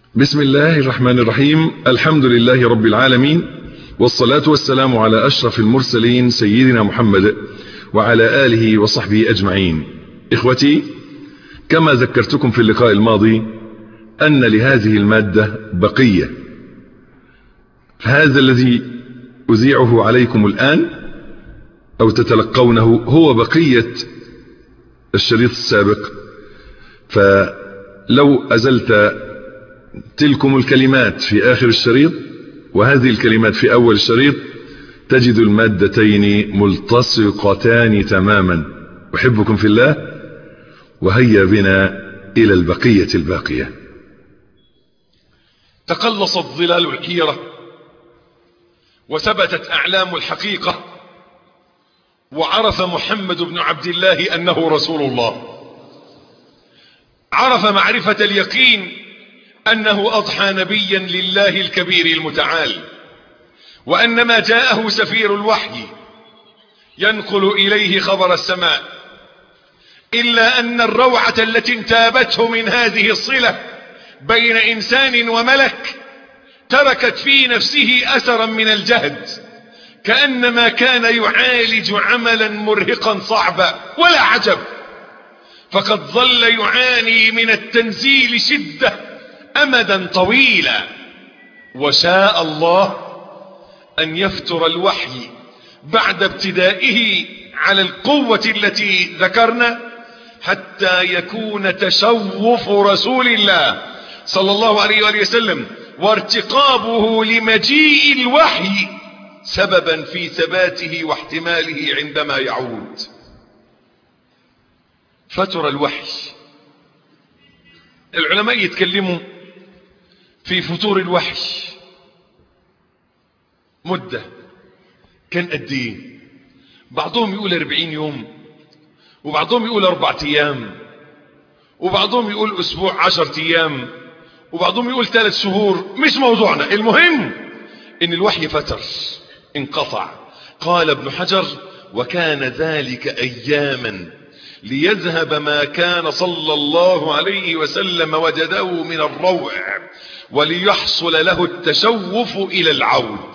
بسم الله الرحمن الرحيم الحمد لله رب العالمين والصلاة والسلام على أشرف المرسلين سيدنا محمد وعلى آله وصحبه أجمعين إخوتي كما ذكرتكم في اللقاء الماضي أن لهذه المادة بقية هذا الذي أذيعه عليكم الآن أو تتلقونه هو بقية الشريط السابق فلو أزلت تلكم الكلمات في آخر الشريط وهذه الكلمات في أول الشريط تجد المادتين ملتصقتان تماما أحبكم في الله وهيا بنا إلى البقية الباقية تقلصت ظلال الحيرة وثبتت أعلام الحقيقة وعرف محمد بن عبد الله أنه رسول الله عرف معرفة اليقين أنه أضحى نبيا لله الكبير المتعال وأن ما جاءه سفير الوحي ينقل إليه خبر السماء إلا أن الروعة التي انتابته من هذه الصلة بين إنسان وملك تركت في نفسه أثرا من الجهد كأنما كان يعالج عملا مرهقا صعبا ولا عجب فقد ظل يعاني من التنزيل شدة أمدا طويلا وشاء الله أن يفتر الوحي بعد ابتدائه على القوة التي ذكرنا حتى يكون تشوف رسول الله صلى الله عليه وآله وسلم وارتقابه لمجيء الوحي سببا في ثباته واحتماله عندما يعود فتر الوحي العلماء يتكلموا في فتور الوحي مدة كان قد ايه بعضهم يقول اربعين يوم وبعضهم يقول اربع ايام وبعضهم يقول اسبوع عشر ايام وبعضهم يقول ثلاث شهور مش موضوعنا المهم ان الوحي فتر انقطع قال ابن حجر وكان ذلك اياما ليذهب ما كان صلى الله عليه وسلم وجده من الروع وليحصل له التشوف الى العود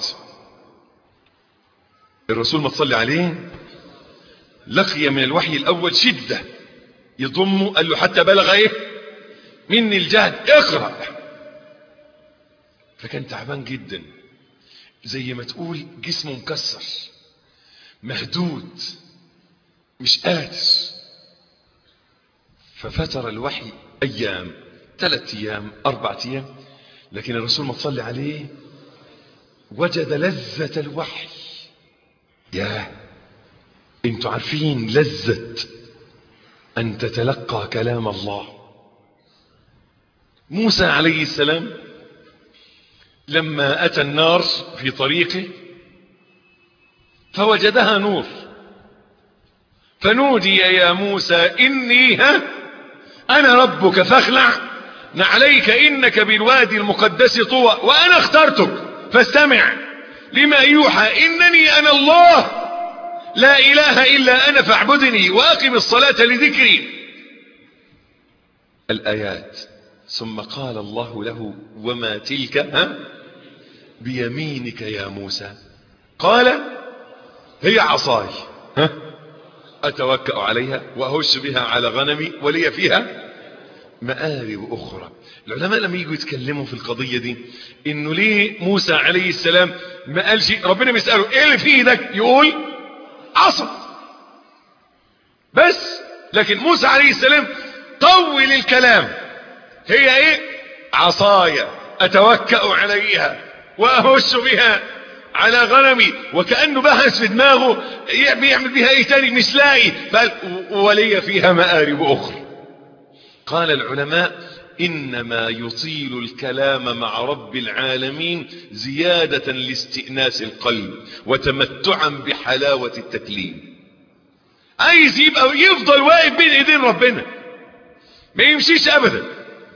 الرسول ما تصلي عليه لقي من الوحي الاول شدة يضمه قال له حتى بلغ ايه مني الجهد اقرأ فكان تعبان جدا زي ما تقول جسمه مكسر مهدود مش قادر ففتر الوحي ايام ثلاث ايام اربع ايام لكن الرسول ما تصلي عليه وجد لذة الوحي يا انتوا عارفين لذة ان تتلقى كلام الله موسى عليه السلام لما اتى النار في طريقه فوجدها نور فنودي يا موسى اني ها انا ربك فاخلع نعليك انك بالوادي المقدس طوى وانا اخترتك فاستمع لما يوحى انني انا الله لا اله الا انا فاعبدني واقم الصلاة لذكري الايات ثم قال الله له وما تلك ها بيمينك يا موسى قال هي عصاي ها اتوكأ عليها واهش بها على غنمي ولي فيها مآرب اخرى العلماء لما يجوا يتكلموا في القضية دي انه ليه موسى عليه السلام ما قالش ربنا بيسأله ايه اللي في ايدك يقول عصا بس لكن موسى عليه السلام طول الكلام هي ايه عصايا اتوكأ عليها واهش بها على غنمي وكأنه بحث في دماغه بيعمل بها ايه تاني مش لاقي فقال ولي فيها مآرب اخرى قال العلماء انما يطيل الكلام مع رب العالمين زيادة لاستئناس القلب وتمتعا بحلاوة التكليم عايز يبقى يفضل واقف بين ايدين ربنا ما يمشيش ابدا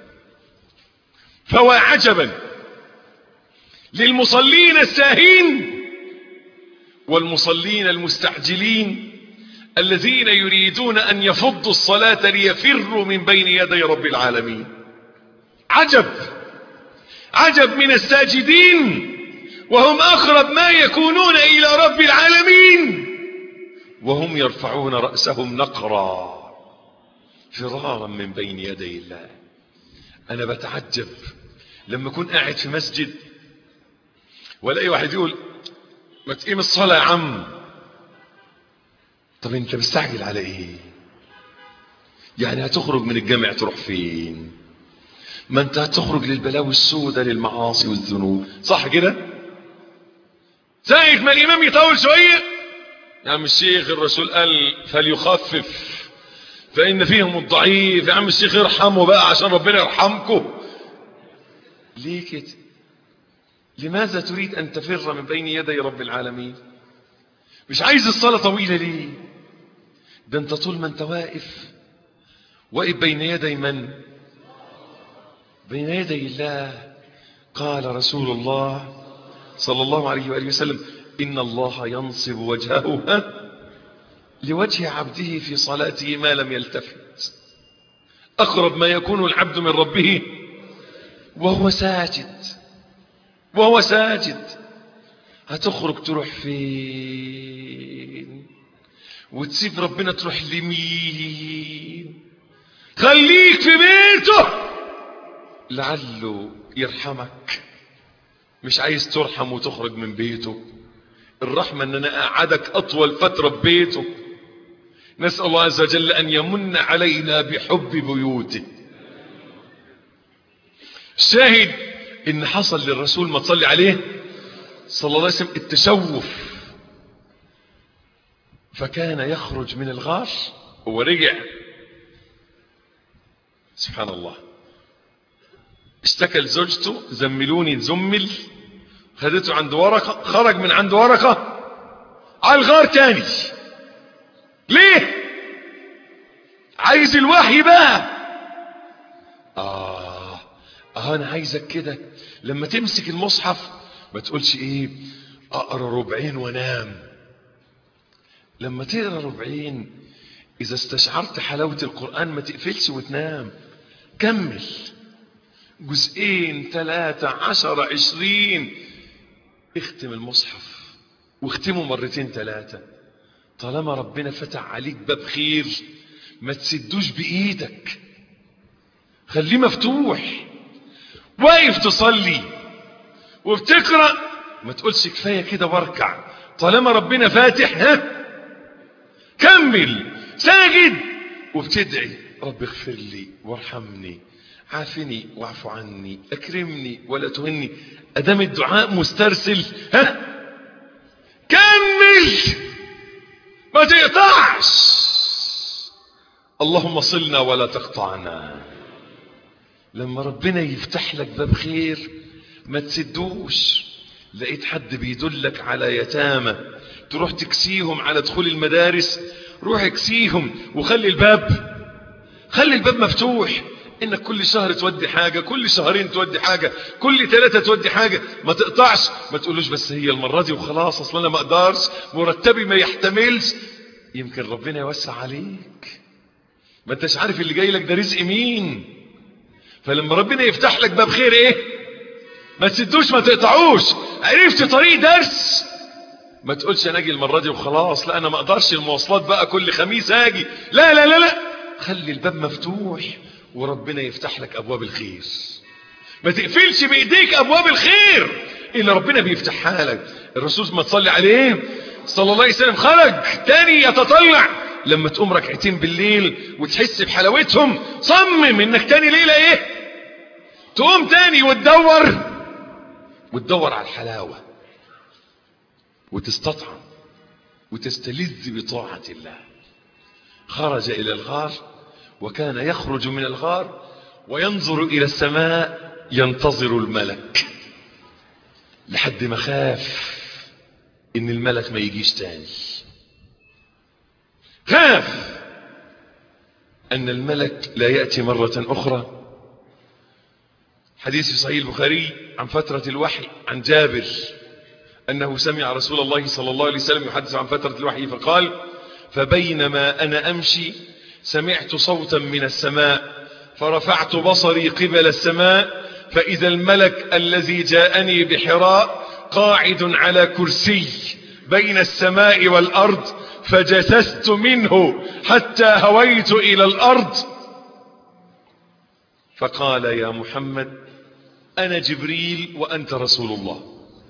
فهو عجبا للمصلين الساهين والمصلين المستعجلين الذين يريدون ان يفضوا الصلاة ليفروا من بين يدي رب العالمين عجب عجب من الساجدين وهم أقرب ما يكونون إلى رب العالمين وهم يرفعون رأسهم نقرا فرارا من بين يدي الله أنا بتعجب لما أكون قاعد في مسجد ولاقي واحد يقول ما تقيم الصلاة يا عم طب انت مستعجل على ايه يعني هتخرج من الجامع تروح فين ما انت هتخرج للبلاوي السوداء للمعاصي والذنوب صح كده ساعة ما الامام يطول شوية يا عم الشيخ الرسول قال فليخفف فان فيهم الضعيف يا عم الشيخ ارحمه بقى عشان ربنا يرحمكم ليه كده لماذا تريد ان تفر من بين يدي رب العالمين مش عايز الصلاة طويلة ليه ده انت طول ما انت واقف واقف بين يدي من بين يدي الله قال رسول الله صلى الله عليه وآله وسلم إن الله ينصب وجهه ها لوجه عبده في صلاته ما لم يلتفت أقرب ما يكون العبد من ربه وهو ساجد وهو ساجد هتخرج تروح فين وتسيب ربنا تروح لمين خليك في بيته لعله يرحمك مش عايز ترحم وتخرج من بيته الرحمة ان انا اقعدك اطول فترة ببيته نسأل الله عز وجل ان يمن علينا بحب بيوته الشاهد ان حصل للرسول ما تصلي عليه صلى الله عليه وسلم التشوف فكان يخرج من الغار ورجع سبحان الله اشتكى لزوجته زملوني زمل خدته عند ورقة خرج من عند ورقة على الغار تاني ليه عايز الوحي بقى آه آه أنا عايزك كده لما تمسك المصحف ما تقولش إيه أقرأ ربعين وانام لما تقرأ ربعين إذا استشعرت حلاوة القرآن ما تقفلش وتنام كمل جزئين ثلاثة عشر عشرين اختم المصحف واختمه مرتين ثلاثة طالما ربنا فتح عليك باب خير ما تسدوش بإيدك خليه مفتوح واقف تصلي وبتقرأ ما تقولش كفاية كده واركع طالما ربنا فاتح ها كمل ساجد وبتدعي رب اغفر لي وارحمني عافني واعف عني اكرمني ولا تهني ادام الدعاء مسترسل ها كمل ما تقطعش اللهم صلنا ولا تقطعنا لما ربنا يفتح لك باب خير ما تسدوش لقيت حد بيدلك على يتامى تروح تكسيهم على دخول المدارس روح اكسيهم وخلي الباب خلي الباب مفتوح انك كل شهر تودي حاجة كل شهرين تودي حاجة كل ثلاثة تودي حاجة ما تقطعش ما تقولوش بس هي المرة دي وخلاص اصلا انا ما اقدرش مرتبي ما يحتملش يمكن ربنا يوسع عليك ما انتش عارف اللي جاي لك ده رزق مين فلما ربنا يفتح لك باب خير ايه ما تسدوش ما تقطعوش عرفت طريق درس ما تقولش انا اجي المرة دي وخلاص لا انا ما اقدرش المواصلات بقى كل خميس اجي لا لا لا لا خلي الباب مفتوح وربنا يفتح لك ابواب الخير ما تقفلش بايديك ابواب الخير اللي ربنا بيفتحها لك الرسول ما تصلي عليه صلى الله عليه وسلم خرج تاني يتطلع لما تقوم ركعتين بالليل وتحس بحلاوتهم صمم انك تاني ليلة ايه تقوم تاني وتدور وتدور على الحلاوة وتستطعم وتستلذ بطاعة الله خرج الى الغار وكان يخرج من الغار وينظر إلى السماء ينتظر الملك لحد ما خاف إن الملك ما يجيش تاني خاف أن الملك لا يأتي مرة أخرى حديث في صحيح البخاري عن فترة الوحي عن جابر أنه سمع رسول الله صلى الله عليه وسلم يحدث عن فترة الوحي فقال فبينما أنا أمشي سمعت صوتا من السماء فرفعت بصري قبل السماء فإذا الملك الذي جاءني بحراء قاعد على كرسي بين السماء والأرض فجسست منه حتى هويت إلى الأرض فقال يا محمد أنا جبريل وأنت رسول الله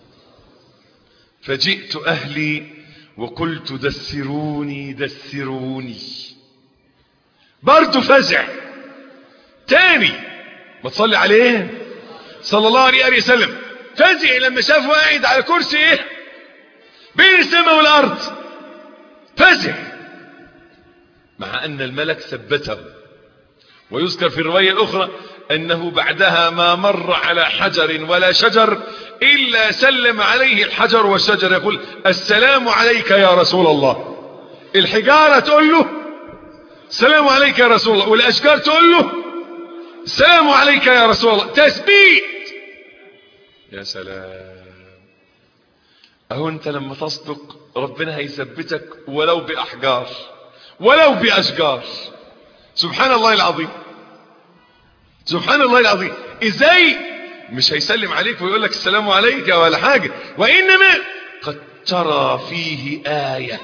فجئت أهلي وقلت دثروني دثروني برضو فزع تاني ما تصلي عليه صلى الله عليه وسلم فزع لما شافه قاعد على كرسي ايه بين السماء والارض فزع مع ان الملك ثبته ويذكر في الرواية الاخرى انه بعدها ما مر على حجر ولا شجر الا سلم عليه الحجر والشجر يقول السلام عليك يا رسول الله الحجارة تقول له السلام عليك يا رسول الله والاشجار تقول له السلام عليك يا رسول الله تثبيت يا سلام اهو انت لما تصدق ربنا هيثبتك ولو باحجار ولو باشجار سبحان الله العظيم سبحان الله العظيم ازاي مش هيسلم عليك ويقول لك السلام عليك ولا حاجة وانما قد ترى فيه آية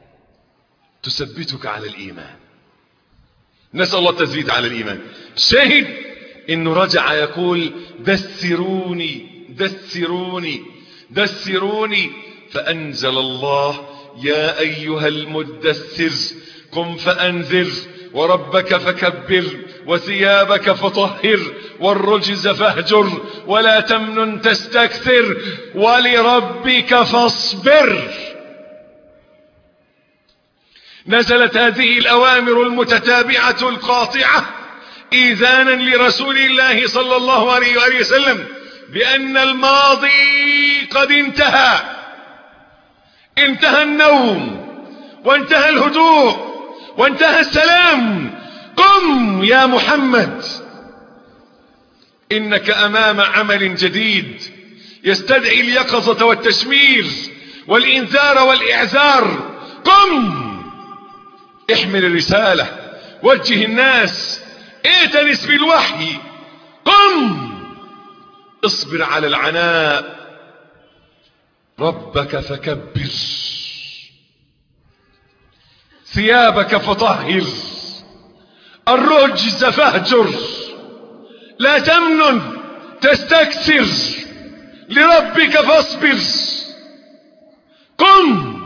تثبتك على الايمان نسأل الله التثبيت على الايمان شاهد انه رجع يقول دثروني دثروني دثروني فانزل الله يا ايها المدثر قم فانذر وربك فكبر وثيابك فطهر والرجز فاهجر ولا تمنن تستكثر ولربك فاصبر نزلت هذه الأوامر المتتابعة القاطعة إيذانا لرسول الله صلى الله عليه وآله وسلم بأن الماضي قد انتهى انتهى النوم وانتهى الهدوء وانتهى السلام قم يا محمد إنك أمام عمل جديد يستدعي اليقظة والتشمير والإنذار والإعذار قم احمل الرسالة وجه الناس ائتنس بالوحي قم اصبر على العناء ربك فكبر ثيابك فطهر الرجز فاهجر لا تمنن تستكثر لربك فاصبر قم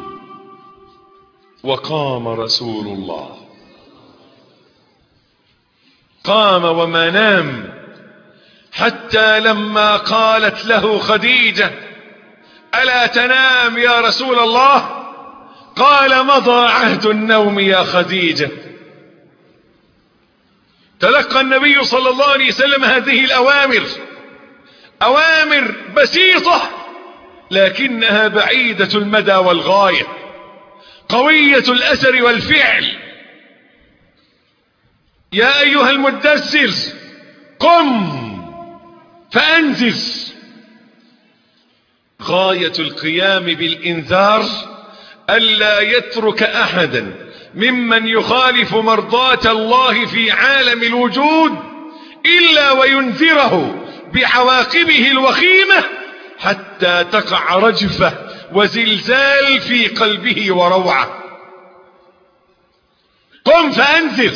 وقام رسول الله قام وما نام حتى لما قالت له خديجة ألا تنام يا رسول الله قال مضى عهد النوم يا خديجة تلقى النبي صلى الله عليه وسلم هذه الأوامر أوامر بسيطة لكنها بعيدة المدى والغاية قوية الأثر والفعل يا أيها المدثر قم فأنذر غاية القيام بالإنذار ألا يترك أحدا ممن يخالف مرضاة الله في عالم الوجود إلا وينذره بعواقبه الوخيمة حتى تقع رجفة وزلزال في قلبه وروعة قم فأنذر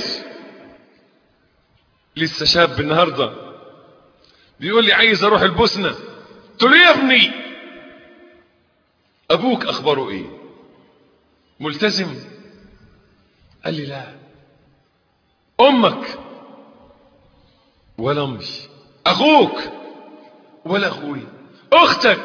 لسه شاب النهاردة بيقول لي عايز اروح البوسنة قلت له يا ابني ابوك اخباره ايه ملتزم قال لي لا امك ولا امي اخوك ولا اخوي اختك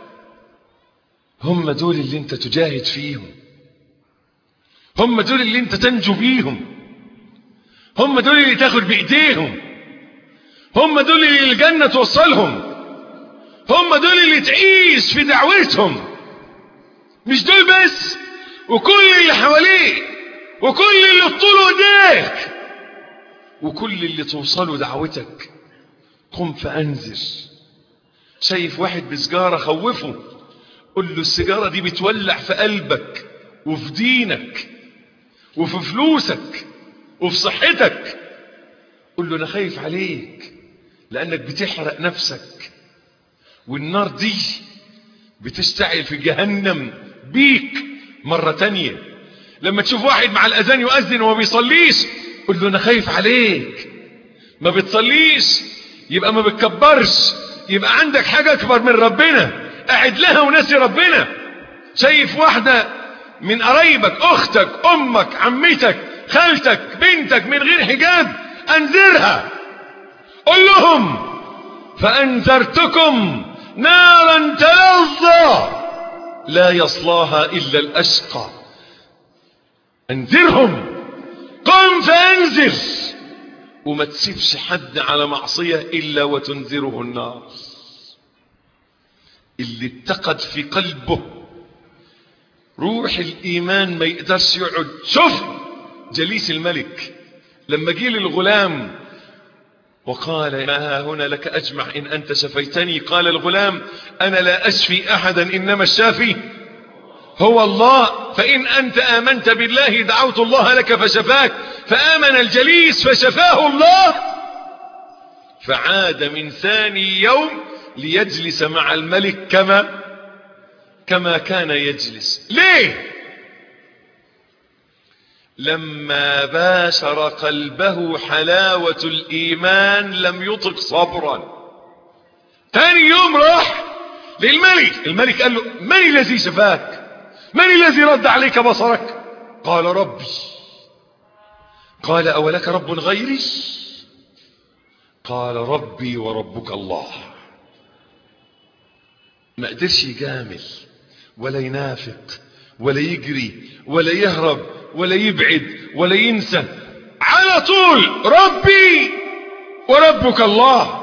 هم دول اللي انت تجاهد فيهم هم دول اللي انت تنجو بيهم هم دول اللي تاخد بايديهم هم دول اللي الجنة توصلهم هم دول اللي تعيش في دعوتهم مش دول بس وكل اللي حواليك وكل اللي طول ايديك وكل اللي توصله دعوتك قم فانذر شايف واحد بسجارة خوفه قل له السيجارة دي بتولع في قلبك وفي دينك وفي فلوسك وفي صحتك قل له انا خايف عليك لانك بتحرق نفسك والنار دي بتشتعل في جهنم بيك مرة تانية لما تشوف واحد مع الاذان يؤذن وما بيصليش قل له انا خايف عليك ما بتصليش يبقى ما بتكبرش يبقى عندك حاجة اكبر من ربنا قاعد لها وناسي ربنا شايف واحدة من قرايبك اختك امك عمتك خالتك بنتك من غير حجاب انذرها قل لهم فانذرتكم نارا تلظى لا يصلاها الا الاشقى انذرهم قم فانذر وما تسيبش حد على معصية الا وتنذره النار اللي اتقد في قلبه روح الايمان ما يقدرش يقعد شوف جليس الملك لما جه للغلام وقال ما هنا لك اجمع ان انت شفيتني قال الغلام انا لا اشفي احدا انما الشافي هو الله فان انت امنت بالله دعوت الله لك فشفاك فامن الجليس فشفاه الله فعاد من ثاني يوم ليجلس مع الملك كما كما كان يجلس ليه لما باشر قلبه حلاوة الإيمان لم يطق صبرا ثاني يوم راح للملك الملك قال له من الذي شفاك من الذي رد عليك بصرك قال ربي قال أولك رب غيري قال ربي وربك الله ما قدرش يجامل ولا ينافق ولا يجري ولا يهرب ولا يبعد ولا ينسى على طول ربي وربك الله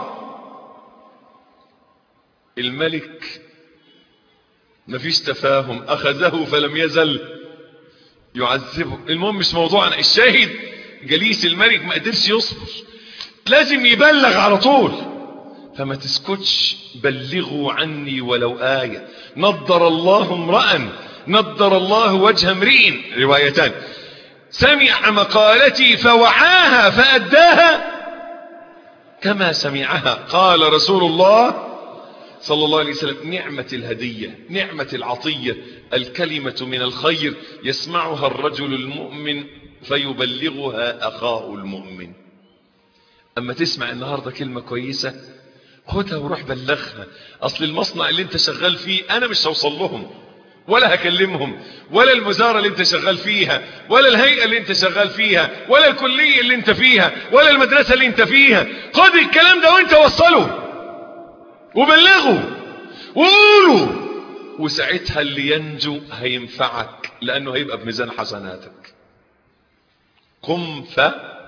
الملك مفيش تفاهم اخذه فلم يزل يعذبه المهم مش موضوعنا الشاهد جليس الملك ما قدرش يصبر لازم يبلغ على طول فما تسكتش بلغوا عني ولو آية نضر الله امرأ نضر الله وجه امرئ روايتان سمع مقالتي فوعاها فأداها كما سمعها قال رسول الله صلى الله عليه وسلم نعمة الهدية نعمة العطية الكلمة من الخير يسمعها الرجل المؤمن فيبلغها أخاه المؤمن أما تسمع النهاردة كلمة كويسة خدها وروح بلغها أصل المصنع اللي انت شغال فيه أنا مش هوصل لهم ولا هكلمهم ولا المزارة اللي انت شغال فيها ولا الهيئة اللي انت شغال فيها ولا الكلية اللي انت فيها ولا المدرسة اللي انت فيها خد الكلام ده وانت وصله وبلغه وقوله وساعتها اللي ينجو هينفعك لانه هيبقى بميزان حسناتك قم ف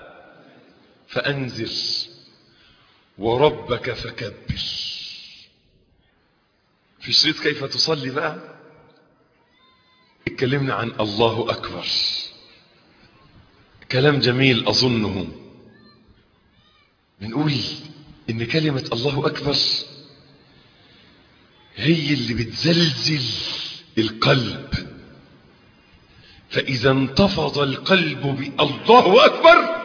فانذر وربك فكبر في شريط كيف تصلي بقى اتكلمنا عن الله اكبر كلام جميل اظنه بنقول ان كلمة الله اكبر هي اللي بتزلزل القلب فاذا انتفض القلب بالله اكبر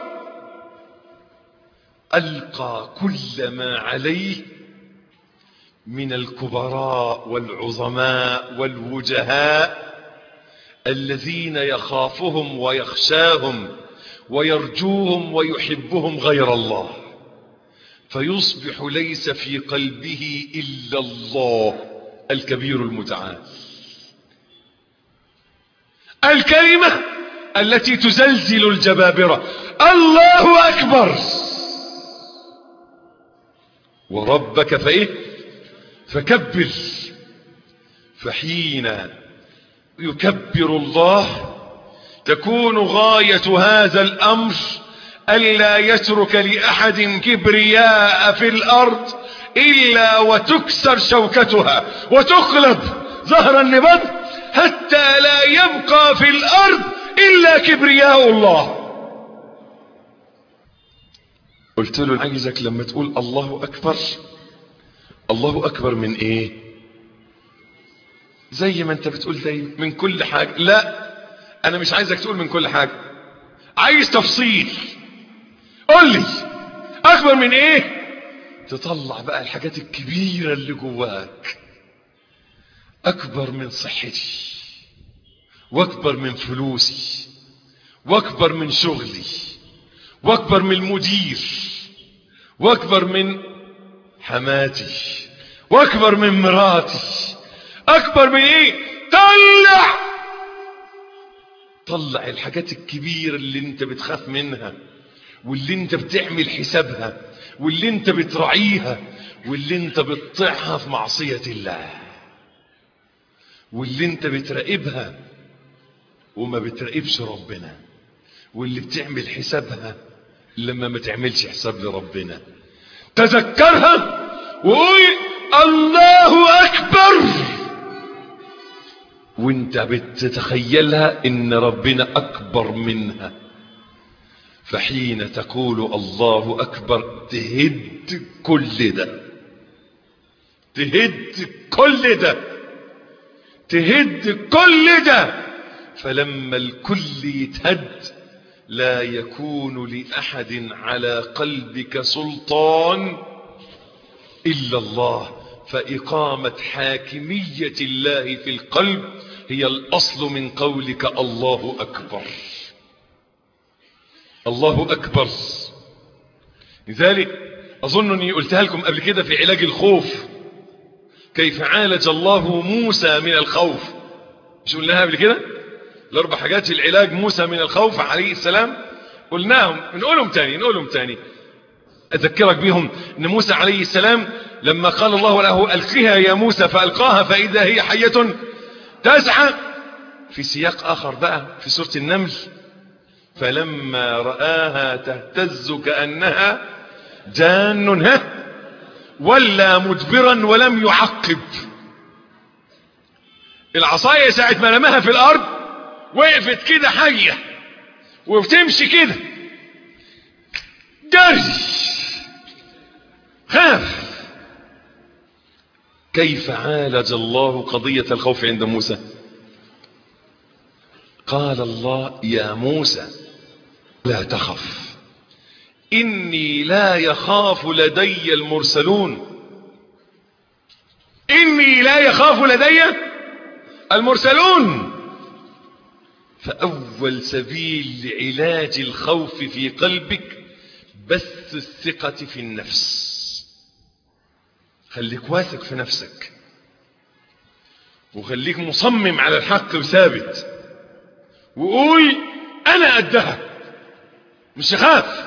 القى كل ما عليه من الكبراء والعظماء والوجهاء الذين يخافهم ويخشاهم ويرجوهم ويحبهم غير الله فيصبح ليس في قلبه إلا الله الكبير المتعال الكلمة التي تزلزل الجبابرة الله أكبر وربك فإيه فكبر فحين يكبر الله تكون غاية هذا الأمر ألا يترك لأحد كبرياء في الأرض إلا وتكسر شوكتها وتقلب ظهر النبض حتى لا يبقى في الأرض إلا كبرياء الله قلت له عايزك لما تقول الله أكبر الله أكبر من إيه زي ما انت بتقول دايما من كل حاجة لا انا مش عايزك تقول من كل حاجة عايز تفصيل قول لي اكبر من ايه تطلع بقى الحاجات الكبيرة اللي جواك أكبر من صحتي وأكبر من فلوسي وأكبر من شغلي وأكبر من المدير وأكبر من حماتي وأكبر من مراتي أكبر من إيه طلع طلع الحاجات الكبيرة اللي انت بتخاف منها واللي انت بتعمل حسابها واللي انت بتراعيها واللي انت بتطيعها في معصية الله واللي انت بتراقبها وما بتراقبش ربنا واللي بتعمل حسابها لما ما تعملش حساب لربنا تذكرها وقول الله اكبر وانت بتتخيلها ان ربنا اكبر منها فحين تقول الله اكبر تهد كل ده تهد كل ده تهد كل ده فلما الكل يتهد لا يكون لاحد على قلبك سلطان الا الله فإقامة حاكمية الله في القلب هي الأصل من قولك الله أكبر الله أكبر لذلك أظن أني قلتها لكم قبل كده في علاج الخوف كيف عالج الله موسى من الخوف مش قلناها قبل كده الأربع حاجات في العلاج موسى من الخوف عليه السلام قلناهم نقولهم تاني نقولهم تاني أذكرك بهم أن موسى عليه السلام لما قال الله له ألقها يا موسى فألقاها فإذا هي حية تسعى في سياق آخر بقى في سورة النمل فلما رآها تهتز كأنها جان ها ولا مدبرا ولم يعقب العصاية ساعة ما رماها في الأرض وقفت كده حية وبتمشي كده جري خاف كيف عالج الله قضية الخوف عند موسى قال الله يا موسى لا تخف إني لا يخاف لدي المرسلون إني لا يخاف لدي المرسلون فأول سبيل لعلاج الخوف في قلبك بث الثقة في النفس خليك واثق في نفسك وخليك مصمم على الحق وثابت وقول انا قدها مش خاف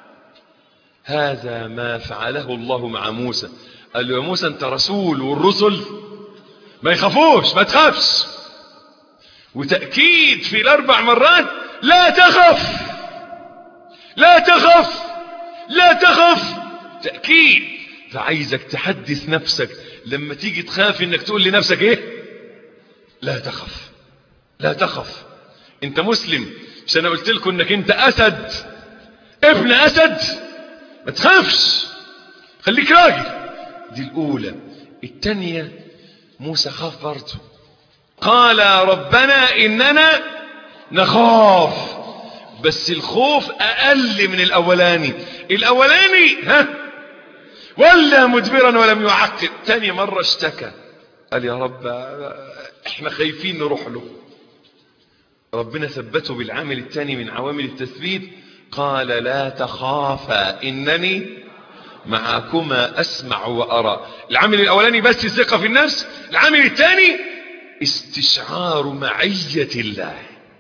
هذا ما فعله الله مع موسى قال له يا موسى انت رسول والرسل ما يخافوش ما تخافش وتأكيد في الاربع مرات لا تخف لا تخف لا تخف تأكيد فعايزك تحدث نفسك لما تيجي تخاف انك تقول لنفسك ايه لا تخف لا تخف انت مسلم مش انا قلت لكم انك انت اسد ابن اسد ما تخافش خليك راجل دي الاولى التانية موسى خاف برضه قال ربنا اننا نخاف بس الخوف اقل من الاولاني الاولاني ها ولا مدبرا ولم يعقب تاني مرة اشتكى قال يا رب احنا خايفين نروح له ربنا ثبته بالعامل الثاني من عوامل التثبيت قال لا تخافا انني معكما اسمع وارى العامل الاولاني بس الثقة في النفس العامل الثاني استشعار معية الله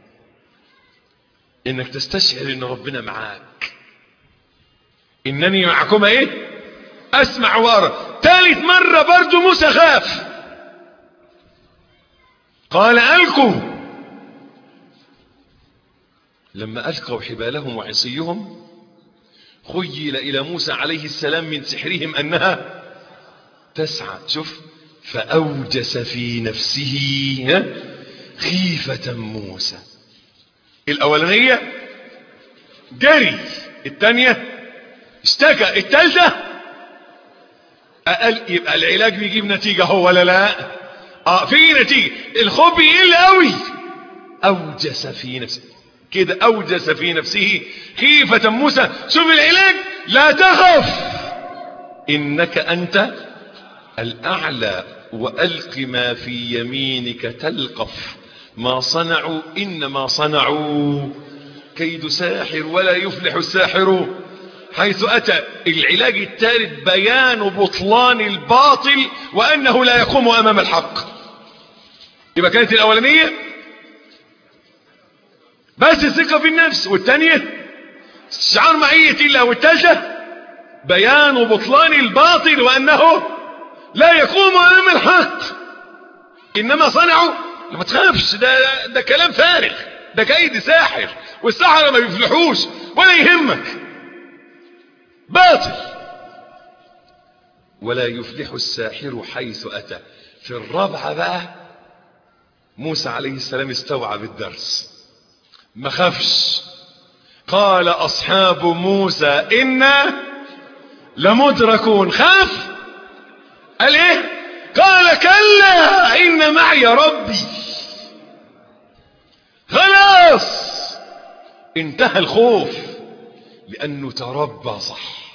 انك تستشعر ان ربنا معاك انني معكما ايه اسمع وارى ثالث مرة برضو موسى خاف قال القوا لما القوا حبالهم وعصيهم خيل الى موسى عليه السلام من سحرهم انها تسعى شوف فاوجس في نفسه خيفة موسى الاولانية جري الثانية اشتكى الثالثة اقل يبقى العلاج بيجيب نتيجة هو ولا لا اه في نتيجة الخوف بيقل قوي اوجس في نفسه كده اوجس في نفسه خيفة موسى شوف العلاج لا تخف إنك أنت الأعلى وألق ما في يمينك تلقف ما صنعوا إنما صنعوا كيد ساحر ولا يفلح الساحر حيث أتى العلاج الثالث بيان بطلان الباطل وأنه لا يقوم أمام الحق يبقى كانت الأولانية بس الثقة في النفس والثانية استشعار معية الله والثالثة بيان بطلان الباطل وأنه لا يقوم أمام الحق إنما صنعوا ما تخافش ده, ده كلام فارغ ده كيد ساحر والسحرة ما بيفلحوش ولا يهمك باطل ولا يفلح الساحر حيث أتى في الرابعة بقى موسى عليه السلام استوعب الدرس ما خافش قال أصحاب موسى إنا لمدركون خاف قال إيه قال كلا إن معي ربي خلاص انتهى الخوف لأنه تربى صح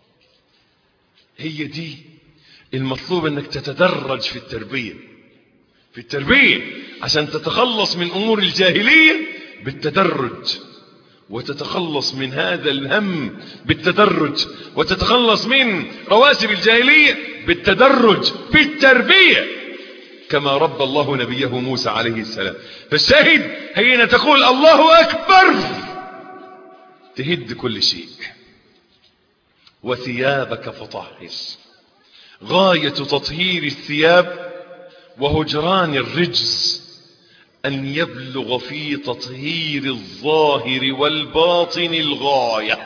هي دي المطلوب انك تتدرج في التربية في التربية عشان تتخلص من امور الجاهلية بالتدرج وتتخلص من هذا الهم بالتدرج وتتخلص من رواسب الجاهلية بالتدرج بالتربية كما رب الله نبيه موسى عليه السلام فالشاهد حين تقول الله أكبر تهد كل شيء وثيابك فطهر غاية تطهير الثياب وهجران الرجز أن يبلغ في تطهير الظاهر والباطن الغاية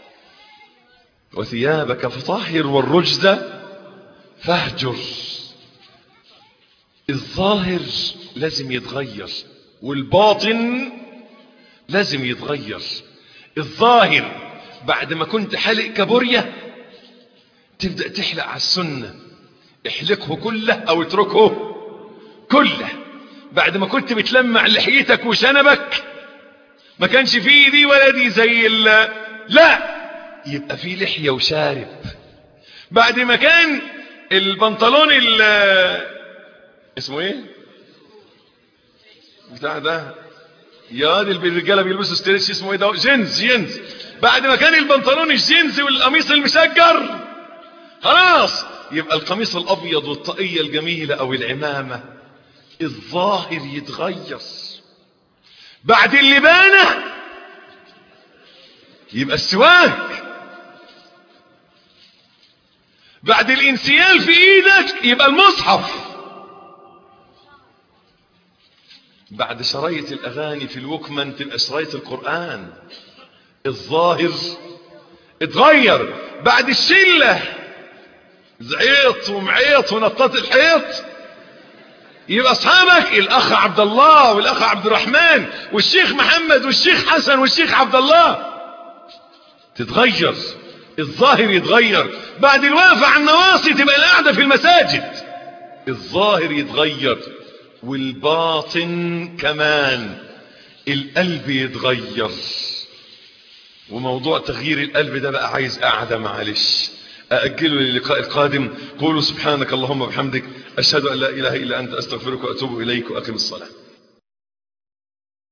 وثيابك فطهر والرجز فاهجر الظاهر لازم يتغير والباطن لازم يتغير الظاهر بعد ما كنت حلق كابوريا تبدأ تحلق على السنة احلقه كله او اتركه كله بعد ما كنت بتلمع لحيتك وشنبك ما كانش فيه دي ولا دي زي ال لا يبقى فيه لحية وشارب بعد ما كان البنطلون ال اسمه ايه بتاع ده يا دي الرجاله بيلبسوا ستريتش اسمه ايه ده جينز جينز بعد ما كان البنطلون الجينز والقميص المشجر خلاص يبقى القميص الابيض والطاقيه الجميله او العمامه الظاهر يتغير بعد اللبانه يبقى السواك بعد الانسيال في ايدك يبقى المصحف بعد شرايط الاغاني في الوكمان تبقى شرايط القرآن الظاهر اتغير بعد الشلة زعيط ومعيط ونطط الحيط يبقى اصحابك الاخ عبد الله والاخ عبد الرحمن والشيخ محمد والشيخ حسن والشيخ عبد الله تتغير الظاهر يتغير بعد الوقفة على النواصي تبقى القعدة في المساجد الظاهر يتغير والباطن كمان القلب يتغير وموضوع تغيير القلب ده بقى عايز قعدة معلش أأجله للقاء القادم قولوا سبحانك اللهم وبحمدك أشهد أن لا إله إلا أنت أستغفرك وأتوب إليك وأقم الصلاة